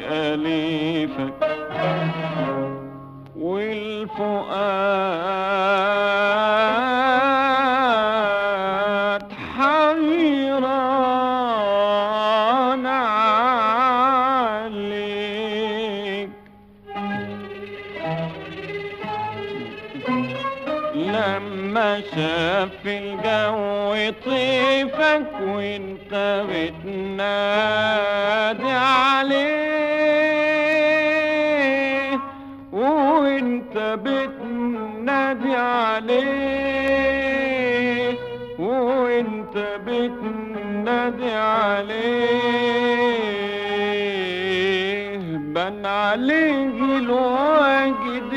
أليفك والفؤاد حيران عليك لما شاف الجو طيفك وانت بتنادي عليه وانت بتنادي عليه وانت بتنادي عليه بان عليه الوجد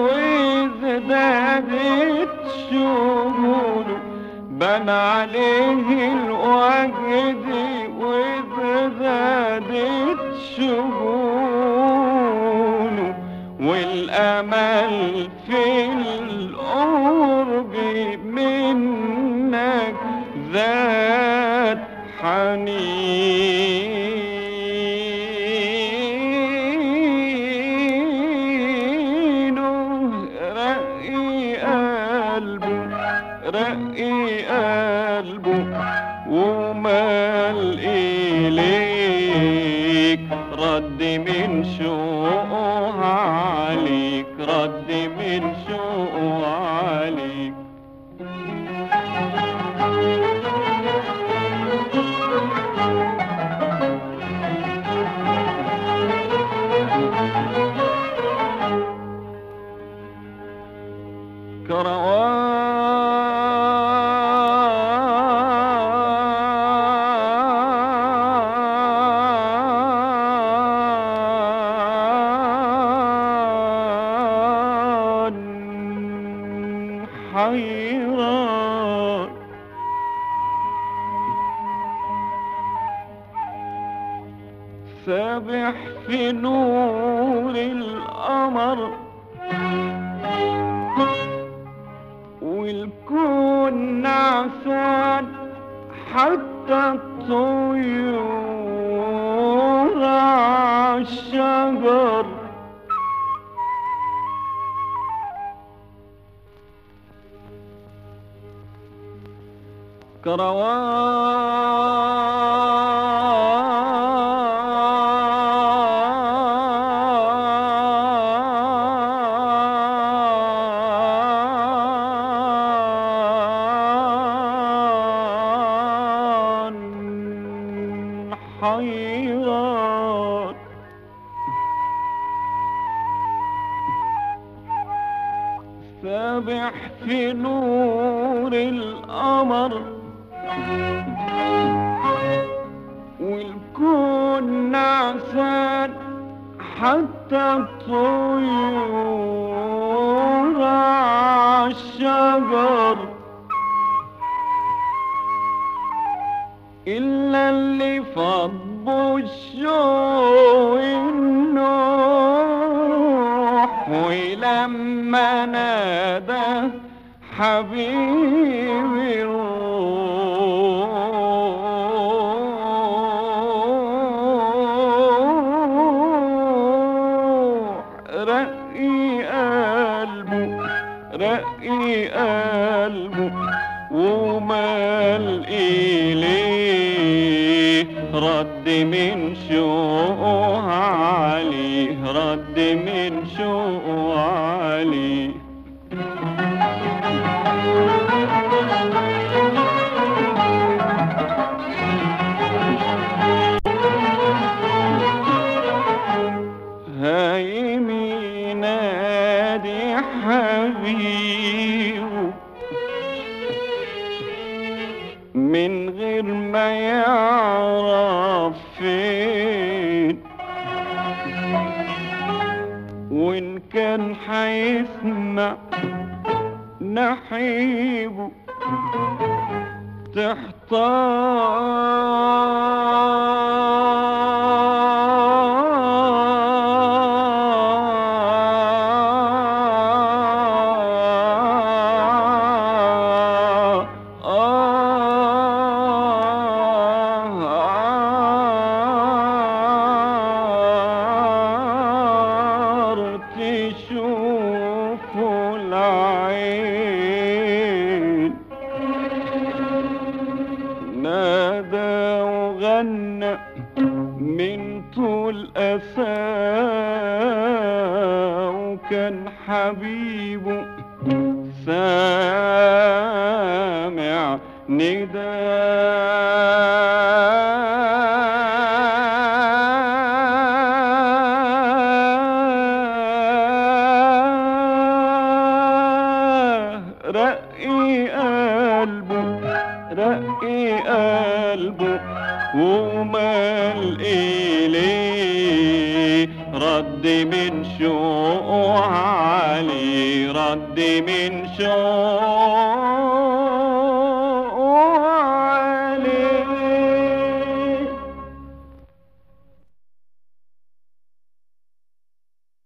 وازدادت شغوله بان عليه الوجد وازدادت شغوله والامل في القرب منك ذات حنينه رقي قلبه رقي قلبه ومال إليك رد من شوقه عليك رد من شوقه عليك كروان حيران سابح في نور القمر والكون نعسان حتى الطيور عالشجر كروان حيران سابح في نور القمر والكون نعسان حتى الطيور عالشجر إلا اللي فضوا الشوق النوح ولما نادى حبيبي الروح رقي قلبه رقي قلبه ومال إليه رد من شوقه عليه رد من شوقه عليه هايم ينادي حبيبه من غير ما يعرف فين وإن كان حيسمع نحيبه تحتار نساه وكان حبيبه سامع نداه رقي قلبه رقي قلبه ومال إليه رد من شوق علي رد من شوق